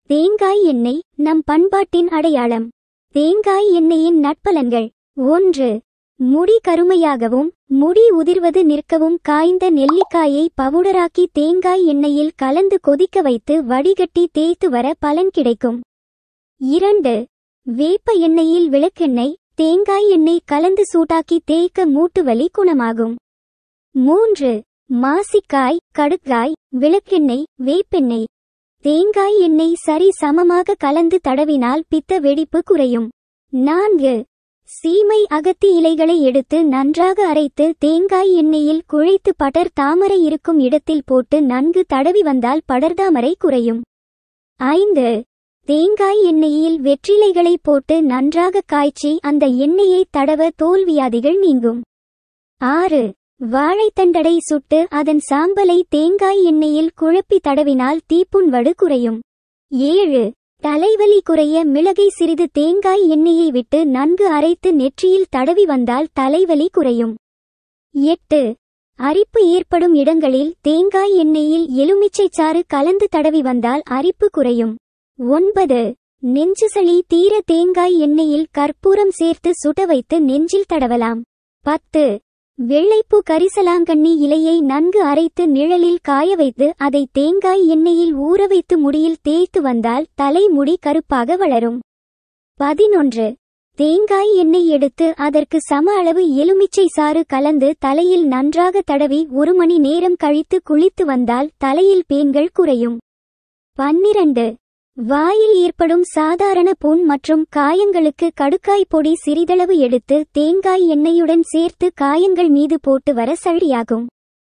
தேங்காய் எண்ணெய் நம் பண்பாட்டின் அடையாளம் தேங்காய் எண்ணெயின் நட்பலன்கள் ஒன்று முடி கருமையாகவும் முடி உதிர்வது நிற்கவும் காய்ந்த நெல்லிக்காயை பவுடராக்கி தேங்காய் எண்ணெயில் கலந்து கொதிக்க வைத்து வடிகட்டி தேய்த்து வர பலன் கிடைக்கும் இரண்டு வேப்ப எண்ணெயில் விளக்கெண்ணெய் தேங்காய் எண்ணெய் கலந்து சூடாக்கி தேய்க்க மூட்டு வலி குணமாகும் மூன்று மாசிக்காய் கடுக்காய் விளக்கெண்ணெய் வேப்பெண்ணெய் தேங்காய் எண்ணெய் சரி சமமாக கலந்து தடவினால் பித்த வெடிப்பு குறையும் நான்கு சீமை அகத்தி இலைகளை எடுத்து நன்றாக அரைத்து தேங்காய் எண்ணெயில் குழைத்து படர் தாமரை இருக்கும் இடத்தில் போட்டு நன்கு தடவி வந்தால் படர்தாமரை குறையும் ஐந்து தேங்காய் எண்ணெயில் வெற்றிலைகளை போட்டு நன்றாக காய்ச்சி அந்த எண்ணெயை தடவ தோல்வியாதிகள் நீங்கும் ஆறு வாழைத்தண்டடை சுட்டு அதன் சாம்பலை தேங்காய் எண்ணெயில் குழப்பி தடவினால் தீப்புண்வடு குறையும் ஏழு தலைவலி குறைய மிளகை சிறிது தேங்காய் எண்ணெயை விட்டு நன்கு அரைத்து நெற்றியில் தடவி வந்தால் தலைவலி குறையும் எட்டு அரிப்பு ஏற்படும் இடங்களில் தேங்காய் எண்ணெயில் எலுமிச்சை சாறு கலந்து தடவி வந்தால் அரிப்பு குறையும் ஒன்பது நெஞ்சு சளி தீர தேங்காய் எண்ணெயில் கற்பூரம் சேர்த்து சுட வைத்து நெஞ்சில் தடவலாம் பத்து வெள்ளைப்பூ கரிசலாங்கண்ணி இலையை நன்கு அரைத்து நிழலில் காய வைத்து அதை தேங்காய் எண்ணெயில் ஊற வைத்து முடியில் தேய்த்து வந்தால் தலைமுடி கருப்பாக வளரும் பதினொன்று தேங்காய் எண்ணெய் எடுத்து அதற்கு சம அளவு எலுமிச்சை சாறு கலந்து தலையில் நன்றாக தடவி ஒரு மணி நேரம் கழித்து குளித்து வந்தால் தலையில் பேன்கள் குறையும் பன்னிரண்டு வாயில் ஏற்படும் சாதாரண புண் மற்றும் காயங்களுக்கு கடுக்காய் பொடி சிறிதளவு எடுத்து தேங்காய் எண்ணெயுடன் சேர்த்து காயங்கள் மீது போட்டு வர சளியாகும்